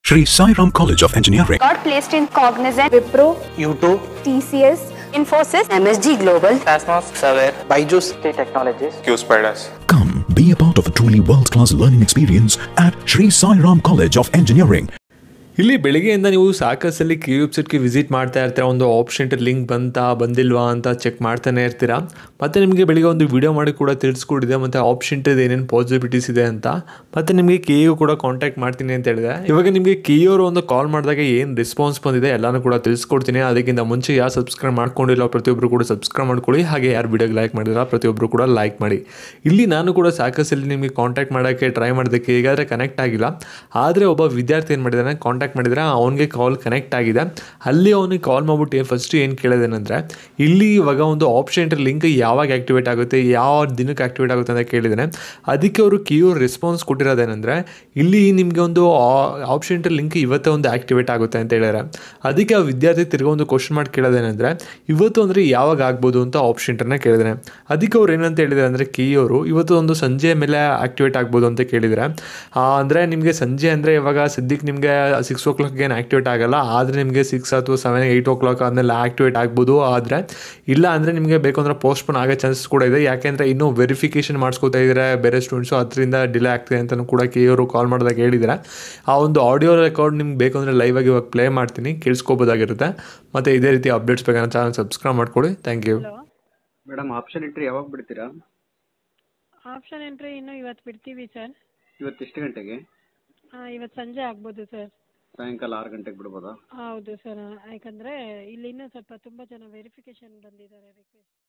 Sri Sai Ram College of Engineering. got placed in Cognizant, Wipro, YouTube, TCS, Infosys, MSG Global, Tasmos, Saver, Byju's, T Technologies. Q-Spiders. Come be a part of a truly world class learning experience at Sri Sai Ram College of Engineering. ಇಲ್ಲಿ ಬೆಳಿಗ್ಗೆಯಿಂದ ನೀವು ಸಾಕಷ್ಟಲ್ಲಿ ಕಿ ವೆಬ್ಸೈಟ್ಗೆ visit ಮಾಡ್ತಾ ಇರ್ತೀರ ಒಂದು option link ಬಂತಾ ಬಂದಿಲ್ವಾ ಅಂತ ಚೆಕ್ ಮಾಡ್ತಾನೆ ಇರ್ತೀರಾ ಮತ್ತು ನಿಮಗೆ ಬೆಳಿಗ್ಗೆ ಒಂದು ವಿಡಿಯೋ ಮಾಡಿ ಕೂಡ ತಿಳಿಸ್ಕೊಟ್ಟಿದೆ ಮತ್ತು ಆಪ್ಷನ್ ಏನೇನು ಪಾಸಿಬಿಲಿಟೀಸ್ ಇದೆ ಅಂತ ಮತ್ತು ನಿಮಗೆ ಕೆ ಕೂಡ ಕಾಂಟ್ಯಾಕ್ಟ್ ಮಾಡ್ತೀನಿ ಅಂತ ಹೇಳಿದೆ ಇವಾಗ ನಿಮಗೆ ಕೆ ಅವರು ಒಂದು ಕಾಲ್ ಮಾಡಿದಾಗ ಏನು ರೆಸ್ಪಾನ್ಸ್ ಬಂದಿದೆ ಎಲ್ಲನೂ ಕೂಡ ತಿಳಿಸ್ಕೊಡ್ತೀನಿ ಅದಕ್ಕಿಂತ ಮುಂಚೆ ಯಾರು ಸಬ್ಸ್ಕ್ರೈಬ್ ಮಾಡ್ಕೊಂಡಿಲ್ಲ ಪ್ರತಿಯೊಬ್ಬರು ಕೂಡ ಸಬ್ಸ್ಕ್ರೈಬ್ ಮಾಡ್ಕೊಳ್ಳಿ ಹಾಗೆ ಯಾರು ವಿಡಿಯೋಗೆ ಲೈಕ್ ಮಾಡಿಲ್ಲ ಪ್ರತಿಯೊಬ್ಬರು ಕೂಡ ಲೈಕ್ ಮಾಡಿ ಇಲ್ಲಿ ನಾನು ಕೂಡ ಸಾಕಷ್ಟಲ್ಲಿ ನಿಮಗೆ ಕಾಂಟ್ಯಾಕ್ಟ್ ಮಾಡೋಕ್ಕೆ ಟ್ರೈ ಮಾಡೋದಕ್ಕೆ ಹೇಗಾದರೆ ಕನೆಕ್ಟ್ ಆಗಿಲ್ಲ ಆದರೆ ಒಬ್ಬ ವಿದ್ಯಾರ್ಥಿ ಏನು ಮಾಡಿದ್ದಾನೆ ಕಾಂಟ್ಯಾಕ್ಟ್ ಮಾಡಿದರೆ ಅವನಿಗೆ ಕಾಲ್ ಕನೆಕ್ಟ್ ಆಗಿದೆ ಅಲ್ಲಿ ಅವನಿಗೆ ಕಾಲ್ ಮಾಡ್ಬಿಟ್ಟು ಫಸ್ಟ್ ಏನು ಕೇಳಿದೇನೆಂದರೆ ಇಲ್ಲಿ ಇವಾಗ ಒಂದು ಆಪ್ಷನ್ ಲಿಂಕ್ ಯಾವಾಗ ಆ್ಯಕ್ಟಿವೇಟ್ ಆಗುತ್ತೆ ಯಾವ ದಿನಕ್ಕೆ ಆ್ಯಕ್ಟಿವೇಟ್ ಆಗುತ್ತೆ ಅಂತ ಕೇಳಿದ್ದಾನೆ ಅದಕ್ಕೆ ಅವರು ಕಿಯೋ ರೆಸ್ಪಾನ್ಸ್ ಕೊಟ್ಟಿರೋದೇನೆಂದರೆ ಇಲ್ಲಿ ನಿಮಗೆ ಒಂದು ಆಪ್ಷನ್ ಲಿಂಕ್ ಇವತ್ತೇ ಒಂದು ಆ್ಯಕ್ಟಿವೇಟ್ ಆಗುತ್ತೆ ಅಂತ ಹೇಳಿದ್ದಾರೆ ಅದಕ್ಕೆ ಆ ವಿದ್ಯಾರ್ಥಿ ತಿರ್ಗಾ ಒಂದು ಕ್ವಶನ್ ಮಾಡಿ ಕೇಳೋದೇನೆಂದರೆ ಇವತ್ತು ಅಂದರೆ ಯಾವಾಗ ಆಗ್ಬೋದು ಅಂತ ಆಪ್ಷನ್ಟನ್ನ ಕೇಳಿದಾನೆ ಅದಕ್ಕೆ ಅವ್ರು ಏನಂತ ಹೇಳಿದ್ದಾರೆ ಅಂದರೆ ಕಿಯೋರು ಇವತ್ತು ಒಂದು ಸಂಜೆ ಮೇಲೆ ಆ್ಯಕ್ಟಿವೇಟ್ ಆಗ್ಬೋದು ಅಂತ ಕೇಳಿದರೆ ಅಂದರೆ ನಿಮಗೆ ಸಂಜೆ ಅಂದರೆ ಇವಾಗ ಸದ್ಯಕ್ಕೆ ನಿಮಗೆ ಸಿಕ್ಸ್ ಓ ಕ್ಲಾಕ್ಗೆ ಏನು ಆ್ಯಕ್ಟಿವೇಟ್ ಆಗಲ್ಲ ಆದರೆ ನಿಮಗೆ ಸಿಕ್ಸ್ ಅಥವಾ ಸೆವೆನ್ ಏಯ್ಟ್ ಓ ಕ್ಲಾಕ್ ಆದಮೇಲೆ ಆ್ಯಕ್ಟಿವೇಟ್ ಆಗ್ಬೋದು ಆದರೆ ಇಲ್ಲ ಅಂದರೆ ನಿಮಗೆ ಬೇಕು ಅಂದರೆ ಪೋಸ್ಟ್ಪೋನ್ ಆಗೋ ಚಾನ್ಸಸ್ ಕೂಡ ಇದೆ ಯಾಕೆಂದರೆ ಇನ್ನೂ ವೆರಿಫಿಕೇಷನ್ ಮಾಡಿಸ್ಕೋತಾ ಇದ್ದಾರೆ ಬೇರೆ ಸ್ಟೂಡೆಂಟ್ಸು ಅದರಿಂದ ಡಿಲೇ ಆಗ್ತಿದೆ ಅಂತಲೂ ಕೂಡ ಕೆ ಅವರು ಕಾಲ್ ಮಾಡಿದಾಗ ಹೇಳಿದ್ದಾರೆ ಆ ಒಂದು ಆಡಿಯೋ ರೆಕಾರ್ಡ್ ನಿಮ್ಗೆ ಬೇಕು ಅಂದರೆ ಲೈವ್ ಆಗಿ ಇವಾಗ ಪ್ಲೇ ಮಾಡ್ತೀನಿ ಕೇಳಿಸ್ಕೋಬೋದಾಗಿರುತ್ತೆ ಮತ್ತು ಇದೇ ರೀತಿ ಅಪ್ಡೇಟ್ಸ್ ಬೇಕಾದ್ರೆ ಚಾನಲ್ ಸಬ್ಸ್ಕ್ರೈಬ್ ಮಾಡ್ಕೊಳ್ಳಿ thank you madam option entry ಯಾವಾಗ ಬಿಡ್ತೀರಾ ಆಪ್ಷನ್ ಎಂಟ್ರಿ ಇನ್ನು ಇವತ್ತು ಬಿಡ್ತೀವಿ ಸರ್ ಇವತ್ತು ಎಷ್ಟು ಗಂಟೆಗೆ ಇವತ್ತು ಸಂಜೆ ಆಗ್ಬೋದು ಸರ್ ಸಾಯಂಕಾಲ ಆರು ಗಂಟೆಗೆ ಬಿಡ್ಬೋದಾ ಹೌದು ಸರ್ ಯಾಕಂದರೆ ಇಲ್ಲಿ ಇನ್ನೂ ಸ್ವಲ್ಪ ತುಂಬ ಜನ ವೆರಿಫಿಕೇಷನ್ ಬಂದಿದ್ದಾರೆ ರಿಕ್ವೆಸ್ಟ್